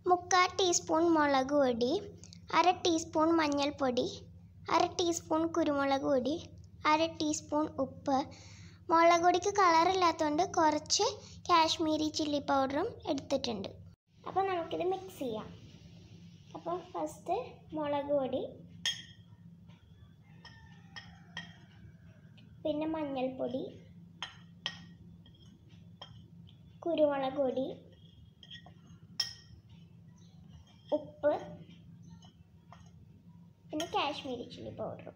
മുക്കാൽ ടീസ്പൂൺ മുളക് പൊടി അര ടീസ്പൂൺ മഞ്ഞൾപ്പൊടി അര ടീസ്പൂൺ കുരുമുളക് പൊടി അര ടീസ്പൂൺ ഉപ്പ് മുളക് പൊടിക്ക് കളറില്ലാത്തതുകൊണ്ട് കുറച്ച് കാശ്മീരി ചില്ലി പൗഡറും എടുത്തിട്ടുണ്ട് അപ്പോൾ നമുക്കിത് മിക്സ് ചെയ്യാം അപ്പോൾ ഫസ്റ്റ് മുളക് പൊടി പിന്നെ മഞ്ഞൾപ്പൊടി കുരുമുളക് പൊടി ഉപ്പ് പിന്നെ കാശ്മീരി ചില്ലി പൗഡറും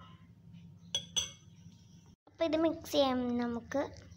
അപ്പോൾ ഇത് മിക്സ് ചെയ്യാം നമുക്ക്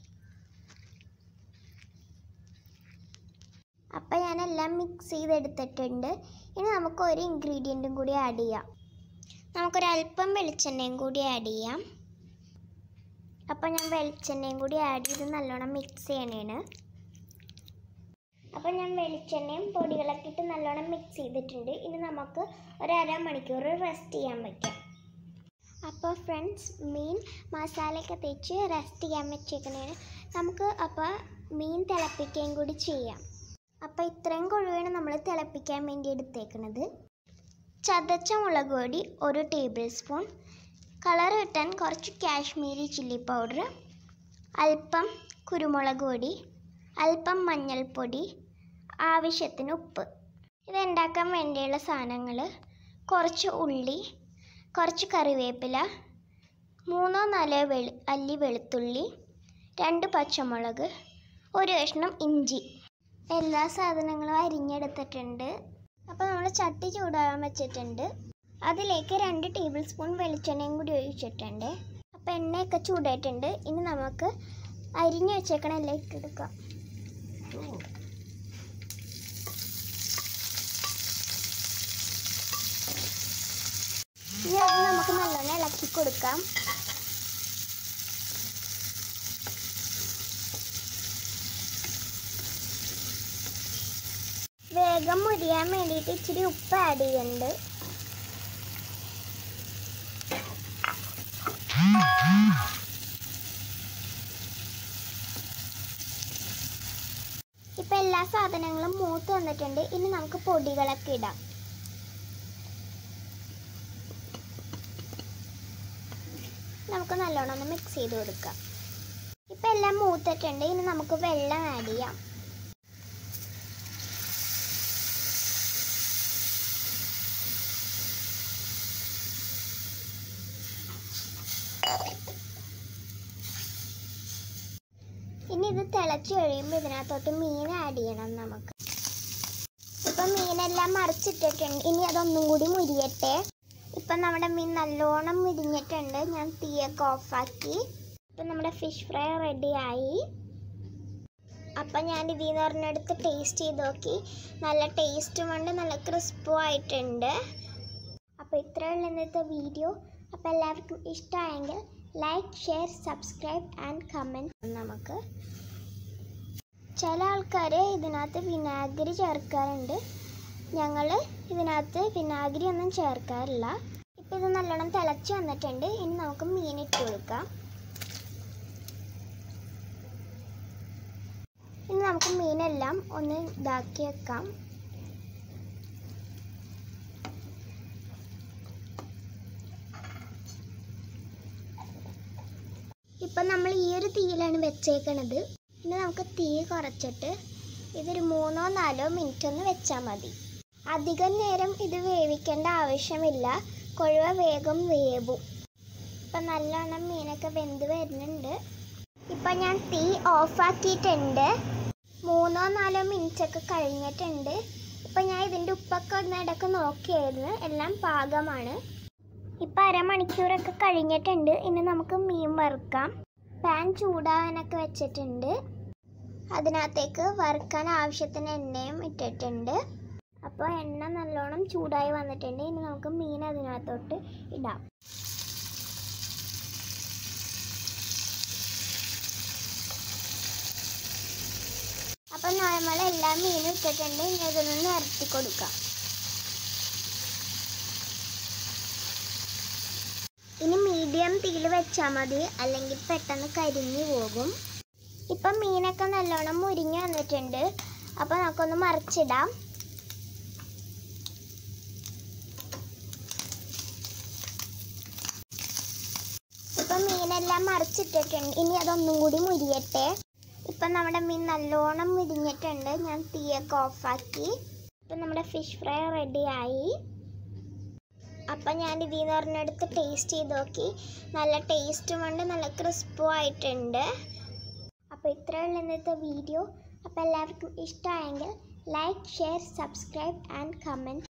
അപ്പോൾ ഞാനെല്ലാം മിക്സ് ചെയ്തെടുത്തിട്ടുണ്ട് ഇനി നമുക്ക് ഒരു ഇൻഗ്രീഡിയൻറ്റും കൂടി ആഡ് ചെയ്യാം നമുക്കൊരല്പം വെളിച്ചെണ്ണയും കൂടി ആഡ് ചെയ്യാം അപ്പോൾ ഞാൻ വെളിച്ചെണ്ണയും കൂടി ആഡ് ചെയ്ത് നല്ലോണം മിക്സ് ചെയ്യണേണ് അപ്പോൾ ഞാൻ വെളിച്ചെണ്ണയും പൊടികളൊക്കെ ഇട്ട് നല്ലോണം മിക്സ് ചെയ്തിട്ടുണ്ട് ഇനി നമുക്ക് ഒരു അരമണിക്കൂർ റെസ്റ്റ് ചെയ്യാൻ വയ്ക്കാം അപ്പോൾ ഫ്രണ്ട്സ് മീൻ മസാലയൊക്കെ തേച്ച് റെസ്റ്റ് ചെയ്യാൻ വെച്ചേക്കണേന് നമുക്ക് അപ്പോൾ മീൻ തിളപ്പിക്കുകയും കൂടി ചെയ്യാം അപ്പോൾ ഇത്രയും കൊഴുവാണ് നമ്മൾ തിളപ്പിക്കാൻ വേണ്ടി എടുത്തേക്കണത് ചതച്ച മുളക് പൊടി ഒരു ടേബിൾ സ്പൂൺ കളർ കിട്ടാൻ കുറച്ച് കാശ്മീരി ചില്ലി പൗഡർ അല്പം കുരുമുളക് പൊടി അല്പം മഞ്ഞൾപ്പൊടി ആവശ്യത്തിന് ഉപ്പ് ഇത് ഉണ്ടാക്കാൻ വേണ്ടിയുള്ള സാധനങ്ങൾ കുറച്ച് ഉള്ളി കുറച്ച് കറിവേപ്പില മൂന്നോ നാലോ വെളു അല്ലി വെളുത്തുള്ളി രണ്ട് പച്ചമുളക് ഒരു കഷ്ണം ഇഞ്ചി എല്ലാ സാധനങ്ങളും അരിഞ്ഞെടുത്തിട്ടുണ്ട് അപ്പോൾ നമ്മൾ ചട്ടി ചൂടാകാൻ വെച്ചിട്ടുണ്ട് അതിലേക്ക് രണ്ട് ടേബിൾ സ്പൂൺ വെളിച്ചെണ്ണയും കൂടി ഒഴിച്ചിട്ടുണ്ട് അപ്പോൾ എണ്ണയൊക്കെ ചൂടായിട്ടുണ്ട് ഇനി നമുക്ക് അരിഞ്ഞു വെച്ചേക്കണ എല്ലാം ഇട്ടെടുക്കാം ഇനി അത് നമുക്ക് നല്ലോണം ഇളക്കി കൊടുക്കാം വേഗം മുരിയാൻ വേണ്ടിയിട്ട് ഇച്ചിരി ഉപ്പ് ആഡ് ചെയ്യുന്നുണ്ട് ഇപ്പൊ എല്ലാ സാധനങ്ങളും മൂത്ത് വന്നിട്ടുണ്ട് ഇനി നമുക്ക് പൊടികളൊക്കെ ഇടാം നമുക്ക് നല്ലോണം ഒന്ന് മിക്സ് ചെയ്ത് കൊടുക്കാം ഇപ്പൊ എല്ലാം മൂത്തിട്ടുണ്ട് ഇനി നമുക്ക് വെള്ളം ആഡ് ചെയ്യാം ഇനി ഇത് തിളച്ച് കഴിയുമ്പോൾ ഇതിനകത്തോട്ട് മീൻ ആഡ് ചെയ്യണം നമുക്ക് ഇപ്പം മീനെല്ലാം മറിച്ചിട്ടിട്ടുണ്ട് ഇനി അതൊന്നും കൂടി മുരിയട്ടെ ഇപ്പം നമ്മുടെ മീൻ നല്ലോണം മുരിഞ്ഞിട്ടുണ്ട് ഞാൻ തീയൊക്കെ ഓഫാക്കി ഇപ്പം നമ്മുടെ ഫിഷ് ഫ്രൈ റെഡിയായി അപ്പം ഞാൻ ഇതിൽ നിന്ന് പറഞ്ഞെടുത്ത് ടേസ്റ്റ് ചെയ്ത് നോക്കി നല്ല ടേസ്റ്റും ഉണ്ട് നല്ല ക്രിസ്പും ആയിട്ടുണ്ട് അപ്പോൾ ഇത്രയുള്ള ഇന്നത്തെ വീഡിയോ അപ്പോൾ എല്ലാവർക്കും ഇഷ്ടമായെങ്കിൽ like share subscribe and comment നമുക്ക് ചില ആൾക്കാർ ഇതിനകത്ത് വിനാഗിരി ചേർക്കാറുണ്ട് ഞങ്ങൾ ഇതിനകത്ത് വിനാഗിരി ഒന്നും ചേർക്കാറില്ല ഇപ്പം ഇത് നല്ലോണം തിളച്ച് വന്നിട്ടുണ്ട് ഇനി നമുക്ക് മീൻ ഇട്ട് കൊടുക്കാം ഇനി നമുക്ക് മീനെല്ലാം ഒന്ന് ഇതാക്കി വെക്കാം ഇപ്പം നമ്മൾ ഈ ഒരു തീയിലാണ് വെച്ചേക്കണത് ഇനി നമുക്ക് തീ കുറച്ചിട്ട് ഇതൊരു മൂന്നോ നാലോ മിനിറ്റ് ഒന്ന് വെച്ചാൽ മതി അധികം നേരം ഇത് വേവിക്കേണ്ട ആവശ്യമില്ല കൊഴുവ വേഗം വേവും ഇപ്പം നല്ലോണം മീനൊക്കെ വെന്ത് വരുന്നുണ്ട് ഇപ്പം ഞാൻ തീ ഓഫാക്കിയിട്ടുണ്ട് മൂന്നോ നാലോ മിനിറ്റ് ഒക്കെ കഴിഞ്ഞിട്ടുണ്ട് ഇപ്പം ഞാൻ ഇതിൻ്റെ ഉപ്പൊക്കെ ഒന്ന് ഇടയ്ക്ക് നോക്കിയായിരുന്നു എല്ലാം പാകമാണ് ഇപ്പം അരമണിക്കൂറൊക്കെ കഴിഞ്ഞിട്ടുണ്ട് ഇനി നമുക്ക് മീൻ വറുക്കാം പാൻ ചൂടാകാനൊക്കെ വെച്ചിട്ടുണ്ട് അതിനകത്തേക്ക് വറുക്കാൻ ആവശ്യത്തിന് എണ്ണയും ഇട്ടിട്ടുണ്ട് അപ്പോൾ എണ്ണ നല്ലോണം ചൂടായി വന്നിട്ടുണ്ട് ഇനി നമുക്ക് മീൻ അതിനകത്തോട്ട് ഇടാം അപ്പം നമ്മൾ എല്ലാ മീനും ഇട്ടിട്ടുണ്ട് ഇനി ഇതൊന്ന് നിരത്തി കൊടുക്കാം ഇനി മീഡിയം തീയിൽ വെച്ചാൽ മതി അല്ലെങ്കിൽ പെട്ടെന്ന് കരിഞ്ഞു പോകും ഇപ്പം മീനൊക്കെ നല്ലോണം മുരിഞ്ഞ് വന്നിട്ടുണ്ട് അപ്പോൾ നമുക്കൊന്ന് മറിച്ചിടാം എല്ലാം മറിച്ചിട്ടിട്ടുണ്ട് ഇനി അതൊന്നും കൂടി മുരിയട്ടെ ഇപ്പം നമ്മുടെ മീൻ നല്ലോണം മുരിഞ്ഞിട്ടുണ്ട് ഞാൻ തീയൊക്കെ ഓഫാക്കി ഇപ്പം നമ്മുടെ ഫിഷ് ഫ്രൈ റെഡിയായി അപ്പം ഞാൻ ഇതിൽ നിന്ന് പറഞ്ഞെടുത്ത് ടേസ്റ്റ് ചെയ്ത് നോക്കി നല്ല ടേസ്റ്റും ഉണ്ട് നല്ല ക്രിസ്പും ആയിട്ടുണ്ട് അപ്പോൾ ഇത്രയുള്ള ഇന്നത്തെ വീഡിയോ അപ്പോൾ എല്ലാവർക്കും ഇഷ്ടമായെങ്കിൽ like share subscribe and comment